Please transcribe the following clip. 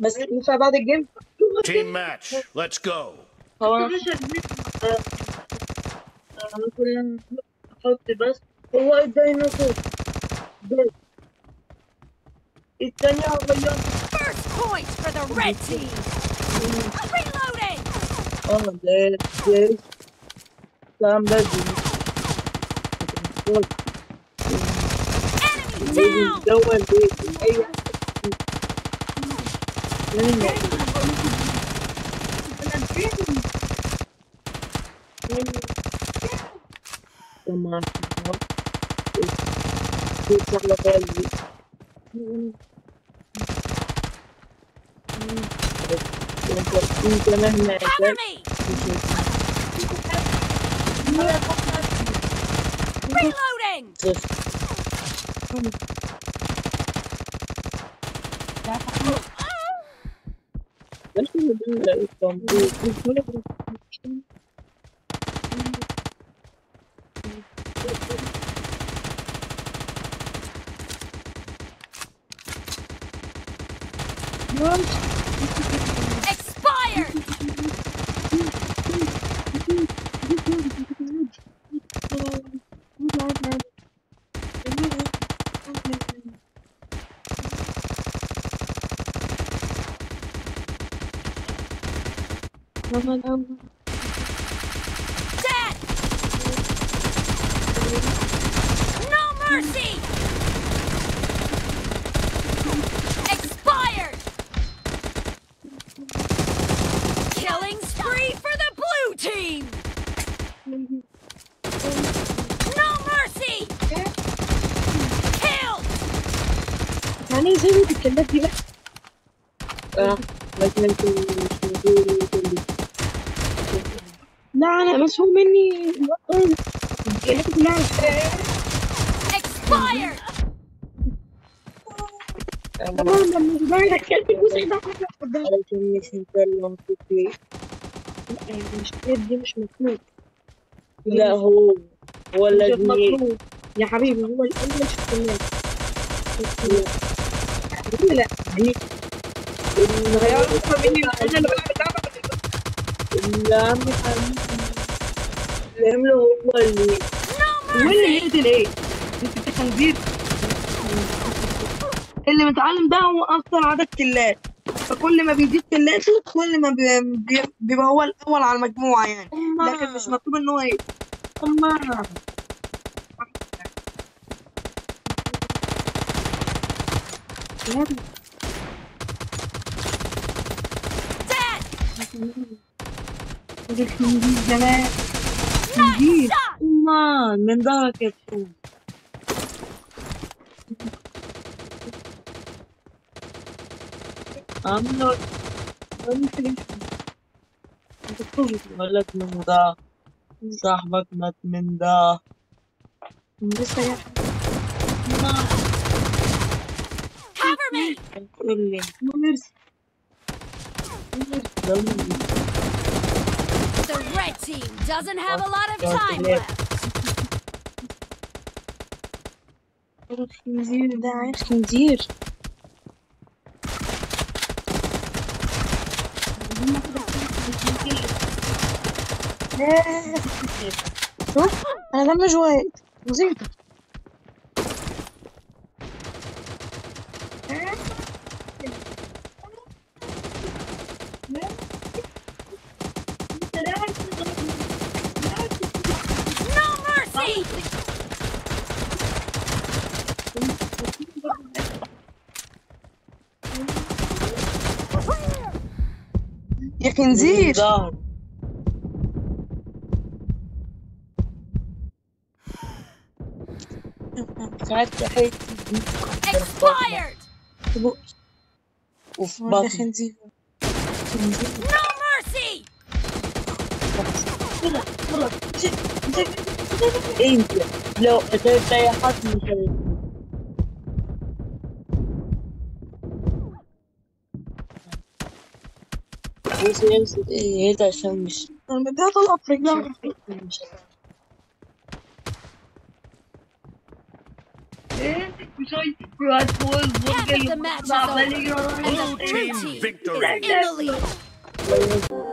بس ينفع بعد الجيم Team match. Let's go. هو مثلا احط بس هو الديناصور ده التانية هغير First point for the red team. Reloading. اه ده ده كان بدري Enemy down. دول بيت اي تمام يطلع لك قلبي انت مهما Cover me. Reloading. Expired. Dead. No mercy. Expired. Killing spree for the blue team. No mercy. Kill. يعني زي ما الكلاب دي بقى اه لكن انت لا انا مسؤول مني الكلاب كلها Expired. طبعا لما صغير الكلب الجزء ده قدام لكن مش انت اللي مبسوط فيه مش الكلاب دي مش مطلوب لا هو هو مش الذي مطلوب يا حبيبي هو الأول مش الكلاب لا يعني هيعرف مني انا اللي بلعب اللعبه لا عم حبيبي يعمله هو اللي No وين اللي mercy. يقتل ايه؟ انت خنزير اللي متعلم ده هو اكتر عدد كلات فكل ما بيزيد كلاته كل ما بي- بي- بيبقى هو الاول على المجموعه يعني لكن مش مطلوب ان هو ايه أما Dead. الخنزير زمان Nice خنزير shot. ما من ظهرك يا تشوف عملوا ولك من ده صاحبك مات من ده لسه جاي Cover me. قول لي ميرسي The red team doesn't have a lot of Don't time forget. left. الخنزير ده عايش خنزير شوف انا دم شوية مصيبتي No mercy. يا خنزير ظهر خدت حتة Expired. وفي ولا بطني خنزير No mercy. انت لو قتلت اي حد مش هيموت. بص يمسك ايه ده عشان مش انا بدي اطلع في رجلها مش ايه وشوي في وقت فوز Half of the match is عمال over, يجري ورا and the Blue blue team team victory. is in the lead.